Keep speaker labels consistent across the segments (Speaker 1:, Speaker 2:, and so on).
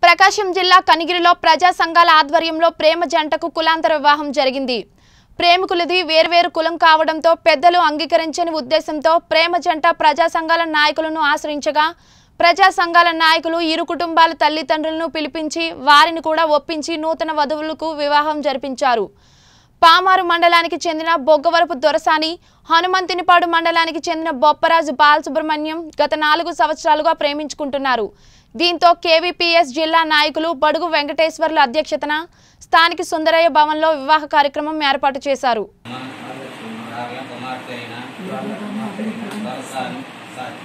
Speaker 1: ప్రకాశం జిల్లా కనిగిరిలో ప్రజా సంఘాల ఆధ్వర్యంలో ప్రేమ జంటకు కులాంతర వివాహం జరిగింది ప్రేమికులది వేర్వేరు కులం కావడంతో పెద్దలు అంగీకరించని ఉద్దేశంతో ప్రేమ జంట ప్రజా సంఘాల నాయకులను ఆశ్రయించగా ప్రజా సంఘాల నాయకులు ఇరు కుటుంబాల తల్లిదండ్రులను పిలిపించి వారిని కూడా ఒప్పించి నూతన వధువులకు వివాహం జరిపించారు పామారు మండలానికి చెందిన బొగ్గవరపు దొరసాని హనుమంతినిపాడు మండలానికి చెందిన బొప్పరాజు బాలసుబ్రహ్మణ్యం గత నాలుగు సంవత్సరాలుగా ప్రేమించుకుంటున్నారు దీంతో కేవీపీఎస్ జిల్లా నాయకులు బడుగు వెంకటేశ్వర్ల అధ్యక్షతన స్థానిక సుందరయ్య భవన్లో వివాహ కార్యక్రమం ఏర్పాటు చేశారు
Speaker 2: రాగల కుమార్తె అయిన దొరసాని సారీ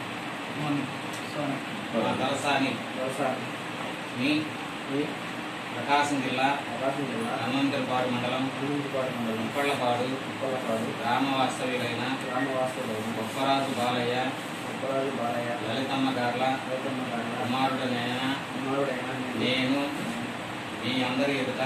Speaker 2: దొరసాని మీ ప్రకాశం జిల్లా హనుమంతులపాడు మండలం ఉప్పళ్లపాడు గ్రామ వాస్తవ్యులైన బొప్పరాజు బాలయ్య లలితమ్మ గార్ల కుమారుడనైన నేను మీ అందరి ఎదుట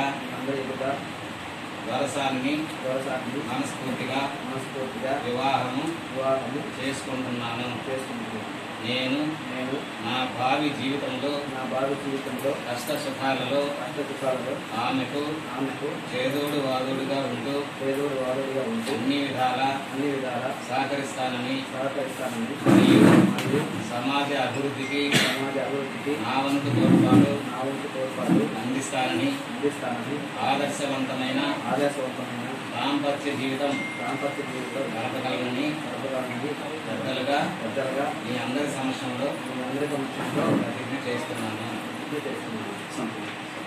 Speaker 2: దొరసాని మనస్ఫూర్తిగా
Speaker 3: మనస్ఫూర్తిగా
Speaker 2: వివాహము
Speaker 3: వివాహము
Speaker 2: చేసుకుంటున్నాను
Speaker 3: చేసుకుంటున్నాను
Speaker 2: నేను
Speaker 3: నేను
Speaker 2: నా భావి జీవితంలో
Speaker 3: నా భావి జీవితంలో
Speaker 2: కష్ట సుఖాలలో
Speaker 3: కష్ట సుఖాలలో
Speaker 2: ఆమెకు
Speaker 3: ఆమెకు
Speaker 2: చేదోడు వాదుడుగా ఉంటూ
Speaker 3: పేదోడు వారుడిగా ఉంటూ
Speaker 2: అన్ని విధాల
Speaker 3: అన్ని విధాల
Speaker 2: సహకరిస్తానని
Speaker 3: సహకరిస్తానని
Speaker 2: మరియు
Speaker 3: మరియు
Speaker 2: సమాజ అభివృద్ధికి
Speaker 3: సమాజ అభివృద్ధికి
Speaker 2: నా వంతు తోడ్పాటు
Speaker 3: నా వంతు తోడ్పాటు
Speaker 2: అందిస్తానని
Speaker 3: అందిస్తానని
Speaker 2: ఆదర్శవంతమైన
Speaker 3: ఆదర్శవంతమైన
Speaker 2: దాంపత్య జీవితం
Speaker 3: దాంపత్య జీవితం
Speaker 2: గడపగలనని
Speaker 3: గడపడానికి
Speaker 2: పెద్దలుగా
Speaker 3: పెద్దలుగా
Speaker 2: మీ అందరి సమక్షంలో
Speaker 3: మీ అందరి సమక్షంలో
Speaker 2: ప్రతిజ్ఞ చేస్తున్నాను
Speaker 3: ఇది చేస్తున్నాను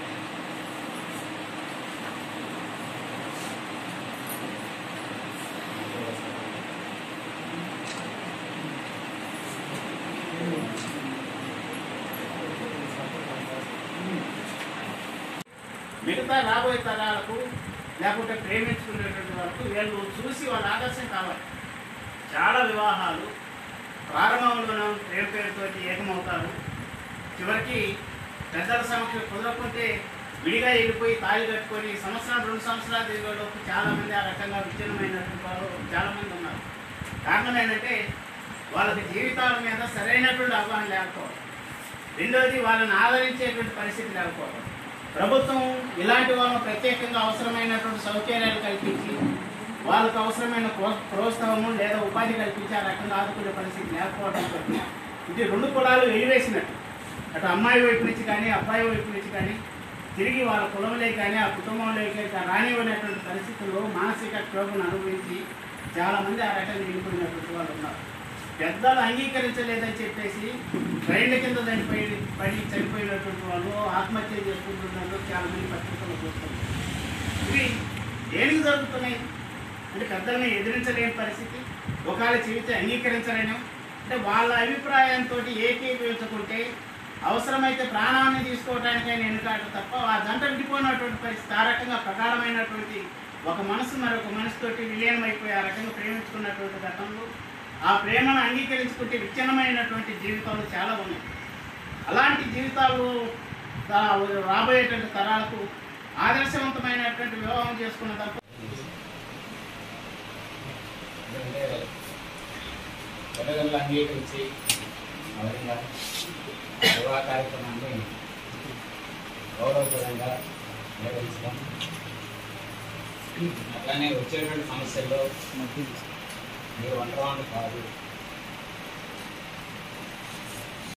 Speaker 4: మిగతా రాబోయే తరాలకు లేకుంటే ప్రేమించుకునేటువంటి వరకు వీళ్ళు చూసి వాళ్ళ ఆదర్శం కావాలి చాలా వివాహాలు ప్రారంభంలోనే ప్రేమ పేరుతో ఏకమవుతారు చివరికి పెద్దల సమక్షం కుదరకుంటే విడిగా వెళ్ళిపోయి తాళి కట్టుకొని సంవత్సరం రెండు సంవత్సరాలు తిరిగేలోపు చాలా మంది ఆ రకంగా విచ్ఛిన్నమైనటువంటి వారు చాలా మంది ఉన్నారు కారణం ఏంటంటే వాళ్ళకి జీవితాల మీద సరైనటువంటి అవగాహన లేకపోవడం రెండోది వాళ్ళని ఆదరించేటువంటి పరిస్థితి లేకపోవడం ప్రభుత్వం ఇలాంటి వాళ్ళను ప్రత్యేకంగా అవసరమైనటువంటి సౌకర్యాలు కల్పించి వాళ్ళకు అవసరమైన ప్రో- ప్రోత్సాహము లేదా ఉపాధి కల్పించి ఆ రకంగా ఆదుకునే పరిస్థితి లేకపోవడంతో ఇది రెండు కులాలు వెలివేసినట్టు అటు అమ్మాయి వైపు నుంచి కానీ అబ్బాయి వైపు నుంచి కానీ తిరిగి వాళ్ళ కులంలోకి కానీ ఆ కుటుంబంలోకి రానివ్వనటువంటి పరిస్థితుల్లో మానసిక క్షోభను అనుభవించి చాలా మంది ఆ రకంగా వెళ్ళిపోయినటువంటి వాళ్ళు ఉన్నారు పెద్దలు అంగీకరించలేదని చెప్పేసి ట్రైన్ల కింద చనిపోయి పడి చనిపోయినటువంటి వాళ్ళు ఆత్మహత్య చేసుకుంటున్నారు చాలా మంది పత్రికల్లో చూస్తున్నారు ఇవి దేనికి జరుగుతున్నాయి అంటే పెద్దల్ని ఎదిరించలేని పరిస్థితి ఒకవేళ చెబితే అంగీకరించలేను అంటే వాళ్ళ అభిప్రాయంతో ఏకీభవించకుంటే అవసరమైతే ప్రాణాన్ని తీసుకోవడానికైనా ఎన్నికాడు తప్ప ఆ జంట విడిపోయినటువంటి పరిస్థితి ఆ రకంగా ప్రగాఢమైనటువంటి ఒక మనసు మరొక మనసుతోటి విలీనమైపోయి ఆ రకంగా ప్రేమించుకున్నటువంటి ఘటనలు ఆ ప్రేమను అంగీకరించుకుంటే విచ్ఛిన్నమైనటువంటి జీవితాలు చాలా ఉన్నాయి అలాంటి జీవితాలు తా- రాబోయేటువంటి తరాలకు ఆదర్శవంతమైనటువంటి వివాహం చేసుకున్న తప్ప
Speaker 2: ఎందుకంటే తల్లిదండ్రులు అంగీకరించి ఆ విధంగా వివాహ కార్యక్రమాన్ని గౌరవప్రదంగా నిర్వహించడం అట్లానే వచ్చేటువంటి సమస్యల్లో మీరు ఒంటరి కాదు